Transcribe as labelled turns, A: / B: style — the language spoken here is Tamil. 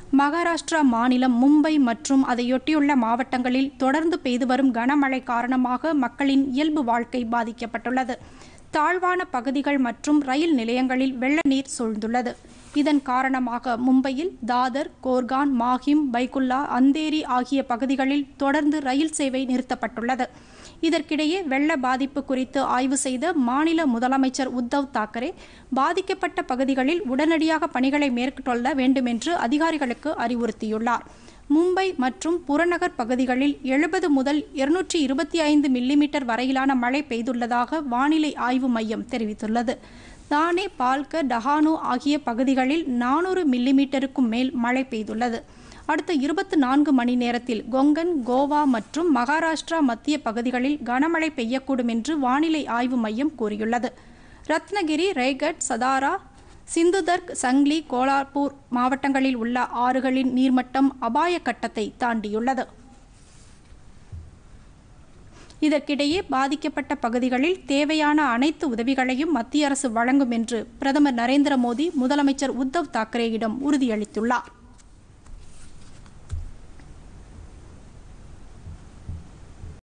A: மகாராஷ்டிரா மாநிலம் மும்பை மற்றும் அதையொட்டியுள்ள மாவட்டங்களில் தொடர்ந்து பெய்து வரும் கனமழை காரணமாக மக்களின் இயல்பு வாழ்க்கை பாதிக்கப்பட்டுள்ளது தாழ்வான பகுதிகள் மற்றும் ரயில் நிலையங்களில் வெள்ள நீர் சூழ்ந்துள்ளது இதன் காரணமாக மும்பையில் தாதர் கோர்கான் மாஹிம் பைகுல்லா அந்தேரி ஆகிய பகுதிகளில் தொடர்ந்து ரயில் சேவை நிறுத்தப்பட்டுள்ளது இதற்கிடையே வெள்ள பாதிப்பு குறித்து ஆய்வு செய்த மாநில முதலமைச்சர் உத்தவ் தாக்கரே பாதிக்கப்பட்ட பகுதிகளில் உடனடியாக பணிகளை மேற்கொள்ள வேண்டும் என்று அதிகாரிகளுக்கு அறிவுறுத்தியுள்ளார் மும்பை மற்றும் புறநகர் பகுதிகளில் எழுபது முதல் இருநூற்றி இருபத்தி ஐந்து மில்லிமீட்டர் வரையிலான மழை பெய்துள்ளதாக வானிலை ஆய்வு மையம் தெரிவித்துள்ளது தானே பால்கர் டஹானு ஆகிய பகுதிகளில் நானூறு மில்லிமீட்டருக்கும் மேல் மழை பெய்துள்ளது அடுத்த இருபத்தி நான்கு மணி நேரத்தில் கொங்கன் கோவா மற்றும் மகாராஷ்டிரா மத்திய பகுதிகளில் கனமழை பெய்யக்கூடும் என்று வானிலை ஆய்வு மையம் கூறியுள்ளது ரத்னகிரி ரேகட் சதாரா சிந்துதர்க் சங்லி கோலாப்பூர் மாவட்டங்களில் உள்ள ஆறுகளின் நீர்மட்டம் அபாய கட்டத்தை தாண்டியுள்ளது இதற்கிடையே பாதிக்கப்பட்ட பகுதிகளில் தேவையான அனைத்து உதவிகளையும் மத்திய அரசு வழங்கும் என்று பிரதமர் நரேந்திர மோடி முதலமைச்சர் உத்தவ் தாக்கரேயிடம் உறுதியளித்துள்ளார்